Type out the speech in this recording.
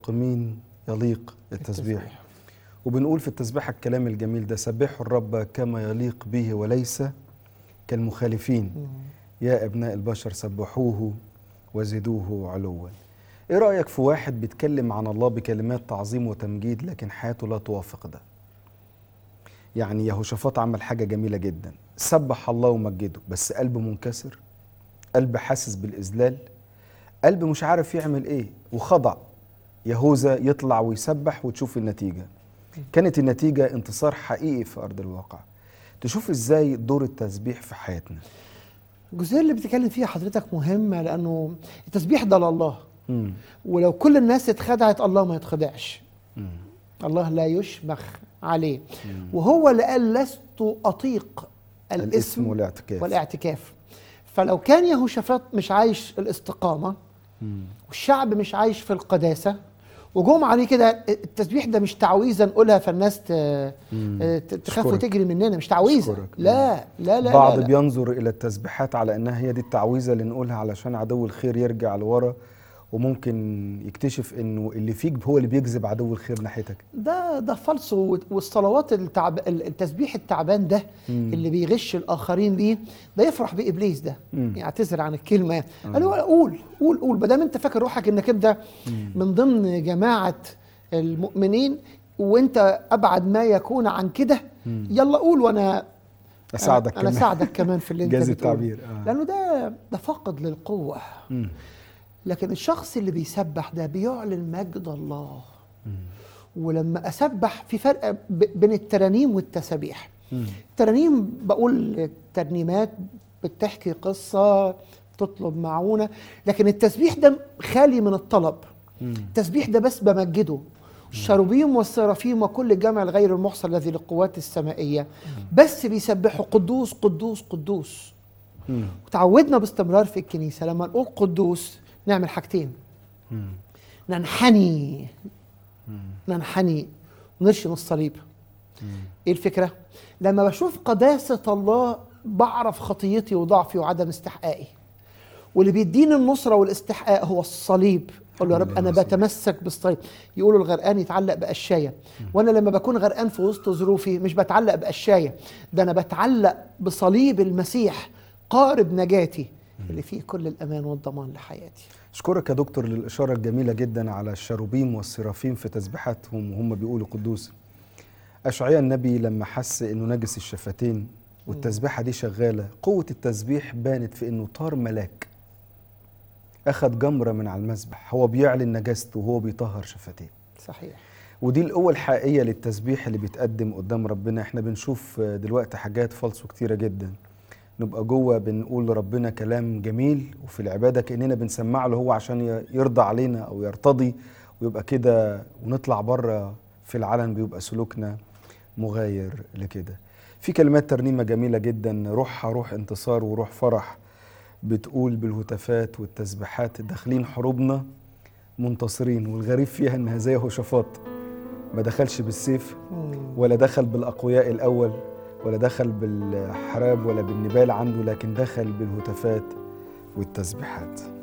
مين يليق التسبيح وبنقول في التسبيح الكلام الجميل ده سبحوا الرب كما يليق به وليس كالمخالفين يا ابناء البشر سبحوه وزدوه علوا ايه رايك في واحد بيتكلم عن الله بكلمات تعظيم وتمجيد لكن حياته لا توافق ده يعني يهوشافاط عمل حاجه جميله جدا سبح الله ومجده بس قلبه منكسر قلب حاسس بالاذلال قلب مش عارف يعمل ايه وخضع يهوذا يطلع ويسبح وتشوف النتيجة كانت النتيجة انتصار حقيقي في أرض الواقع تشوف إزاي دور التسبيح في حياتنا الجزئيه اللي بتتكلم فيها حضرتك مهمه لانه التسبيح ده لله مم. ولو كل الناس اتخدعت الله ما يتخدعش مم. الله لا يشمخ عليه وهو اللي قال لست اطيق الاسم الاسم والاعتكاف والاعتكاف فلو كان يهوشافاط مش عايش الاستقامه مم. والشعب مش عايش في القداسه وجم عليه كده التسبيح ده مش تعويذه نقولها فالناس ت- مم. ت- تخاف أشكرك. وتجري مننا مش تعويذه أشكرك. لا لا لا بعض لا, لا. بينظر إلى التسبيحات على إنها هي دي التعويذة اللي نقولها علشان عدو الخير يرجع لورا وممكن يكتشف إنه اللي فيك هو اللي بيجذب عدو الخير ناحيتك ده ده فلس و- والصلوات التعب التسبيح التعبان ده مم. اللي بيغش الاخرين بيه ده يفرح بابليس ده مم. يعتذر عن الكلمه يعني قال له قول قول قول ما دام انت فاكر روحك انك انت من ضمن جماعه المؤمنين وانت ابعد ما يكون عن كده يلا قول وانا أساعدك انا كمان. اساعدك كمان في اللي انت جاز بتقوله. التعبير آه. لانه ده ده فقد للقوه مم. لكن الشخص اللي بيسبح ده بيعلن مجد الله ولما اسبح في فرق ب- بين الترانيم والتسابيح مم. الترانيم بقول ترنيمات بتحكي قصه تطلب معونه لكن التسبيح ده خالي من الطلب مم. التسبيح ده بس بمجده الشروبيم والسرافيم وكل الجمع الغير المحصى الذي للقوات السمائيه بس بيسبحوا قدوس قدوس قدوس مم. وتعودنا باستمرار في الكنيسه لما نقول قدوس نعمل حاجتين مم. ننحني ننحني ونرشم الصليب ايه الفكره لما بشوف قداسه الله بعرف خطيتي وضعفي وعدم استحقاقي واللي بيديني النصره والاستحقاق هو الصليب اقول له يا رب انا بتمسك بالصليب يقولوا الغرقان يتعلق بقشايه وانا لما بكون غرقان في وسط ظروفي مش بتعلق بقشايه ده انا بتعلق بصليب المسيح قارب نجاتي اللي فيه كل الامان والضمان لحياتي أشكرك يا دكتور للإشارة الجميلة جدا على الشروبيم والسرافيم في تسبيحاتهم وهم بيقولوا قدوس أشعياء النبي لما حس إنه نجس الشفتين والتسبيحة دي شغالة قوة التسبيح بانت في إنه طار ملاك أخد جمرة من على المسبح هو بيعلن نجاسته وهو بيطهر شفتيه صحيح ودي القوة الحقيقية للتسبيح اللي بيتقدم قدام ربنا احنا بنشوف دلوقتي حاجات فالصو كتيرة جدا نبقى جوه بنقول لربنا كلام جميل وفي العبادة كأننا بنسمع له هو عشان ي- يرضى علينا أو يرتضي ويبقى كده ونطلع بره في العلن بيبقى سلوكنا مغاير لكده في كلمات ترنيمة جميلة جدا روحها روح انتصار وروح فرح بتقول بالهتافات والتسبيحات داخلين حروبنا منتصرين والغريب فيها انها زي هوشافاط ما دخلش بالسيف ولا دخل بالاقوياء الاول ولا دخل بالحراب ولا بالنبال عنده لكن دخل بالهتافات والتسبيحات